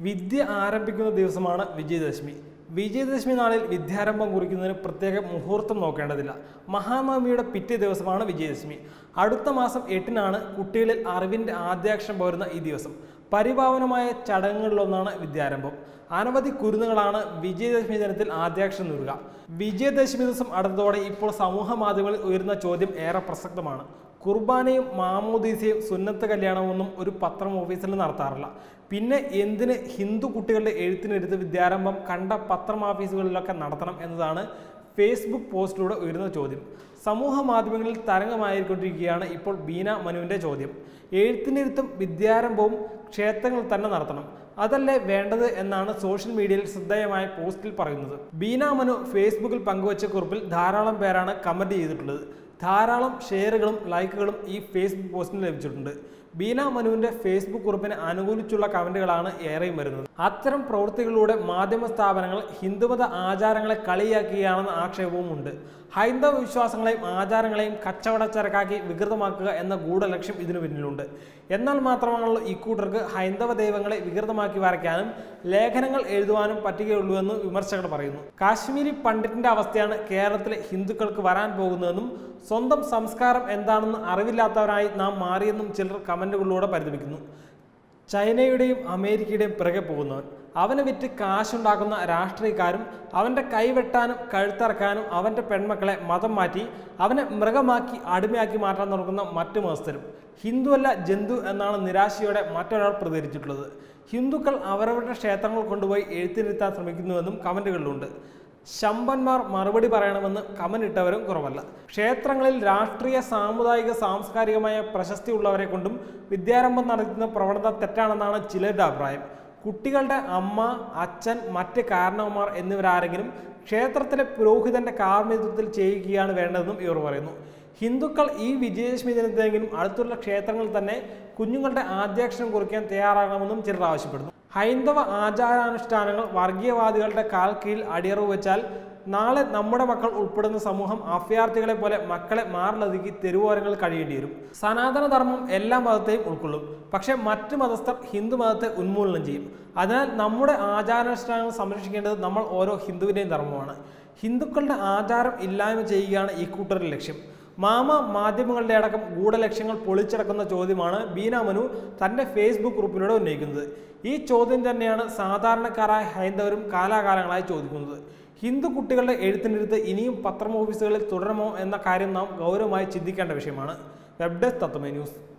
വിദ്യ ആരംഭിക്കുന്ന ദിവസമാണ് വിജയദശമി വിജയദശമി നാളിൽ വിദ്യാരംഭം കുറിക്കുന്നതിന് പ്രത്യേക മുഹൂർത്തം നോക്കേണ്ടതില്ല മഹാനവമിയുടെ പിറ്റേ ദിവസമാണ് വിജയദശമി അടുത്ത മാസം എട്ടിനാണ് കുട്ടികളിൽ അറിവിൻ്റെ ആദ്യാക്ഷരം പകരുന്ന ഈ ദിവസം പരിപാവനമായ ചടങ്ങുകളിലൊന്നാണ് വിദ്യാരംഭം അനവധി കുരുന്നുകളാണ് വിജയദശമി ദിനത്തിൽ ആദ്യാക്ഷരം നേടുക വിജയദശമി ദിവസം അടുത്തതോടെ ഇപ്പോൾ സമൂഹ മാധ്യമങ്ങളിൽ ഉയരുന്ന ചോദ്യം ഏറെ പ്രസക്തമാണ് കുർബാനയും മാമോദീസയും സുന്നത്ത് കല്യാണമൊന്നും ഒരു പത്രം ഓഫീസിൽ നടത്താറില്ല പിന്നെ എന്തിന് ഹിന്ദു കുട്ടികളുടെ എഴുത്തിനെടുത്ത് വിദ്യാരംഭം കണ്ട പത്രം ഓഫീസുകളിലൊക്കെ നടത്തണം എന്നതാണ് ഫേസ്ബുക്ക് പോസ്റ്റിലൂടെ ഉയരുന്ന ചോദ്യം സമൂഹ മാധ്യമങ്ങളിൽ തരംഗമായിക്കൊണ്ടിരിക്കുകയാണ് ഇപ്പോൾ ബീന മനുവിൻ്റെ ചോദ്യം എഴുത്തിനിരുത്തും വിദ്യാരംഭവും ക്ഷേത്രങ്ങളിൽ തന്നെ നടത്തണം അതല്ലേ വേണ്ടത് എന്നാണ് സോഷ്യൽ മീഡിയയിൽ ശ്രദ്ധേയമായ പോസ്റ്റിൽ പറയുന്നത് ബീന മനു ഫേസ്ബുക്കിൽ പങ്കുവച്ച കുറിപ്പിൽ ധാരാളം പേരാണ് കമൻറ്റ് ചെയ്തിട്ടുള്ളത് ധാരാളം ഷെയറുകളും ലൈക്കുകളും ഈ ഫേസ്ബുക്ക് പോസ്റ്റിന് ലഭിച്ചിട്ടുണ്ട് ബീന മനുവിന്റെ ഫേസ്ബുക്ക് കുറിപ്പിനെ അനുകൂലിച്ചുള്ള കമന്റുകളാണ് ഏറെയും വരുന്നത് അത്തരം പ്രവൃത്തികളിലൂടെ മാധ്യമ സ്ഥാപനങ്ങൾ ഹിന്ദുമത ആചാരങ്ങളെ കളിയാക്കുകയാണെന്ന ആക്ഷേപവും ഉണ്ട് ഹൈന്ദവ വിശ്വാസങ്ങളെയും ആചാരങ്ങളെയും കച്ചവടച്ചരക്കാക്കി വികൃതമാക്കുക എന്ന ഗൂഢലക്ഷ്യം ഇതിനു പിന്നിലുണ്ട് എന്നാൽ മാത്രമാണല്ലോ ഇക്കൂട്ടർക്ക് ഹൈന്ദവ ദൈവങ്ങളെ വികൃതമാക്കി വരയ്ക്കാനും ലേഖനങ്ങൾ എഴുതുവാനും പറ്റുകയുള്ളൂ എന്ന് വിമർശകർ പറയുന്നു കാശ്മീരി പണ്ഡിറ്റിന്റെ അവസ്ഥയാണ് കേരളത്തിലെ ഹിന്ദുക്കൾക്ക് വരാൻ പോകുന്നതെന്നും സ്വന്തം സംസ്കാരം എന്താണെന്ന് അറിവില്ലാത്തവരായി നാം മാറിയെന്നും ചിലർ കമന്റുകളിലൂടെ പരിതപിക്കുന്നു ചൈനയുടെയും അമേരിക്കയുടെയും പിറകെ പോകുന്നവൻ അവനെ വിറ്റ് കാശുണ്ടാക്കുന്ന രാഷ്ട്രീയക്കാരും അവൻ്റെ കൈവെട്ടാനും കഴുത്തറക്കാനും അവൻ്റെ പെൺമക്കളെ മതം മാറ്റി അവനെ മൃഗമാക്കി അടിമയാക്കി മാറ്റാൻ നടക്കുന്ന മറ്റു മതസ്ഥരും ഹിന്ദുവല്ല ജന്തു എന്നാണ് നിരാശയോടെ മറ്റൊരാൾ പ്രതികരിച്ചിട്ടുള്ളത് ഹിന്ദുക്കൾ അവരവരുടെ ക്ഷേത്രങ്ങൾ കൊണ്ടുപോയി എഴുത്തിനിരുത്താൻ ശ്രമിക്കുന്നുവെന്നും കമൻറ്റുകളിലുണ്ട് ശമ്പന്മാർ മറുപടി പറയണമെന്ന് കമനിട്ടവരും കുറവല്ല ക്ഷേത്രങ്ങളിൽ രാഷ്ട്രീയ സാമുദായിക സാംസ്കാരികമായ പ്രശസ്തി ഉള്ളവരെ കൊണ്ടും വിദ്യാരംഭം നടത്തുന്ന പ്രവണത തെറ്റാണെന്നാണ് ചിലരുടെ അഭിപ്രായം കുട്ടികളുടെ അമ്മ അച്ഛൻ മറ്റ് കാരണവന്മാർ എന്നിവരാരെങ്കിലും ക്ഷേത്രത്തിലെ പുരോഹിതന്റെ കാർമ്മികത്വത്തിൽ ചെയ്യുകയാണ് വേണ്ടതെന്നും ഇവർ പറയുന്നു ഹിന്ദുക്കൾ ഈ വിജയദശമി ദിനത്തിലെങ്കിലും അടുത്തുള്ള ക്ഷേത്രങ്ങളിൽ തന്നെ കുഞ്ഞുങ്ങളുടെ ആദ്യാക്ഷരം കുറിക്കാൻ തയ്യാറാകണമെന്നും ചിലർ ആവശ്യപ്പെടുന്നു ഹൈന്ദവ ആചാരാനുഷ്ഠാനങ്ങൾ വർഗീയവാദികളുടെ കാൽ കീഴിൽ അടിയറവ് വെച്ചാൽ നാളെ നമ്മുടെ മക്കൾ ഉൾപ്പെടുന്ന സമൂഹം അഭയാർത്ഥികളെ പോലെ മക്കളെ മാറിലൊതുക്കി തെരുവോരങ്ങളിൽ കഴിയേണ്ടി വരും സനാതന ധർമ്മം എല്ലാ മതത്തെയും ഉൾക്കൊള്ളും പക്ഷേ മറ്റ് മതസ്ഥർ ഹിന്ദു മതത്തെ ഉന്മൂലനം ചെയ്യും അതിനാൽ നമ്മുടെ ആചാരാനുഷ്ഠാനങ്ങൾ സംരക്ഷിക്കേണ്ടത് നമ്മൾ ഓരോ ഹിന്ദുവിൻ്റെയും ധർമ്മമാണ് ഹിന്ദുക്കളുടെ ആചാരം ഇല്ലായ്മ ചെയ്യുകയാണ് ഈ കൂട്ടരുടെ ലക്ഷ്യം മാമ മാധ്യമങ്ങളുടെ അടക്കം ഗൂഢലക്ഷ്യങ്ങൾ പൊളിച്ചടക്കുന്ന ചോദ്യമാണ് ബീന മനു തൻ്റെ ഫേസ്ബുക്ക് ഗ്രൂപ്പിലൂടെ ഉന്നയിക്കുന്നത് ഈ ചോദ്യം തന്നെയാണ് സാധാരണക്കാരായ ഹൈന്ദവരും കാലാകാലങ്ങളായി ചോദിക്കുന്നത് ഹിന്ദു കുട്ടികളുടെ എഴുത്തിനിരുത്ത് ഇനിയും പത്രം ഓഫീസുകളിൽ തുടരുമോ എന്ന കാര്യം നാം ഗൗരവമായി ചിന്തിക്കേണ്ട വിഷയമാണ് വെബ് ഡെസ്ക് തത്വമേ ന്യൂസ്